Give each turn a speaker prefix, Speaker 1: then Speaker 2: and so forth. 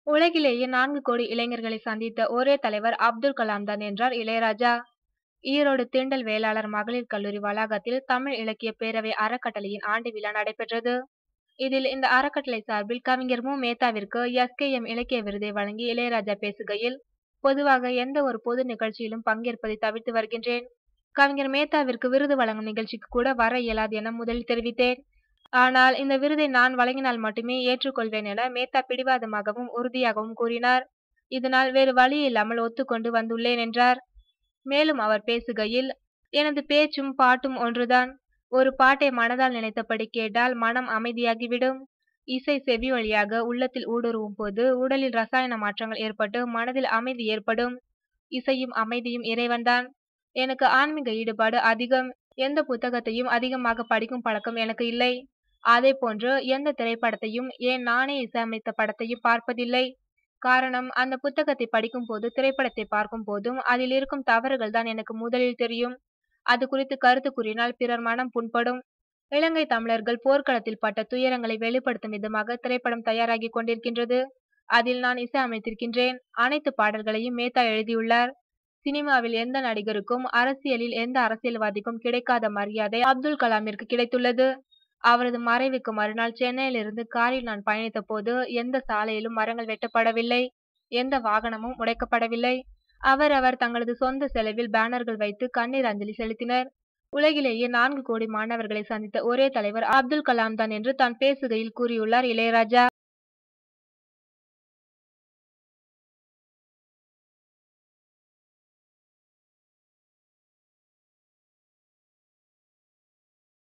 Speaker 1: உலகிலேயே நான்கு கோடி இளைஞர்களை சந்தித்த ஒரே தலைவர் அப்துல் கலாம் தான் என்றார் இளையராஜா ஈரோடு திண்டல் வேளாளர் மகளிர் கல்லூரி வளாகத்தில் தமிழ் இலக்கிய பேரவை அறக்கட்டளையின் ஆண்டு விழா நடைபெற்றது இதில் இந்த அறக்கட்டளை சார்பில் கவிஞர் மு மேத்தாவிற்கு எஸ்கேஎம் இலக்கிய விருதை வழங்கி இளையராஜா பேசுகையில் பொதுவாக எந்த ஒரு பொது நிகழ்ச்சியிலும் பங்கேற்பதை தவிர்த்து வருகின்றேன் கவிஞர் மேத்தாவிற்கு விருது வழங்கும் நிகழ்ச்சிக்கு கூட வர இயலாது என முதலில் தெரிவித்தேன் ஆனால் இந்த விருதை நான் வழங்கினால் மட்டுமே ஏற்றுக்கொள்வேன் என மேத்தா பிடிவாதமாகவும் உறுதியாகவும் கூறினார் இதனால் வேறு வழி இல்லாமல் ஒத்துக்கொண்டு வந்துள்ளேன் என்றார் மேலும் அவர் பேசுகையில் எனது பேச்சும் பாட்டும் ஒன்றுதான் ஒரு பாட்டை மனதால் நினைத்தபடி கேட்டால் மனம் அமைதியாகிவிடும் இசை செவி வழியாக உள்ளத்தில் ஊடுருவும் போது உடலில் ரசாயன மாற்றங்கள் ஏற்பட்டு மனதில் அமைதி ஏற்படும் இசையும் அமைதியும் இறைவன்தான் எனக்கு ஆன்மீக ஈடுபாடு அதிகம் எந்த புத்தகத்தையும் அதிகமாக படிக்கும் பழக்கம் எனக்கு இல்லை அதே போன்று எந்த திரைப்படத்தையும் ஏன் நானே இசையமைத்த படத்தையும் பார்ப்பதில்லை காரணம் அந்த புத்தகத்தை படிக்கும் போது திரைப்படத்தை பார்க்கும் போதும் அதில் இருக்கும் தவறுகள் தான் எனக்கு முதலில் தெரியும் அது குறித்து கருத்து கூறினால் பிறர் மனம் புண்படும் இலங்கை தமிழர்கள் போர்க்களத்தில் பட்ட துயரங்களை வெளிப்படுத்தும் விதமாக திரைப்படம் தயாராகி கொண்டிருக்கின்றது அதில் நான் இசை அமைத்திருக்கின்றேன் அனைத்து பாடல்களையும் மேத்தா எழுதியுள்ளார் சினிமாவில் எந்த நடிகருக்கும் அரசியலில் எந்த அரசியல்வாதிக்கும் கிடைக்காத மரியாதை அப்துல் கலாமிற்கு கிடைத்துள்ளது அவரது மறைவுக்கு மறுநாள் சென்னையிலிருந்து காரில் நான் பயணித்த போது எந்த சாலையிலும் மரங்கள் வெட்டப்படவில்லை எந்த வாகனமும் உடைக்கப்படவில்லை அவரவர் தங்களது சொந்த செலவில் பேனர்கள் வைத்து கண்ணீர் அஞ்சலி செலுத்தினர் உலகிலேயே நான்கு கோடி மாணவர்களை சந்தித்த ஒரே தலைவர் அப்துல் கலாம் தான் என்று தான் பேசுகையில் கூறியுள்ளார் இளையராஜா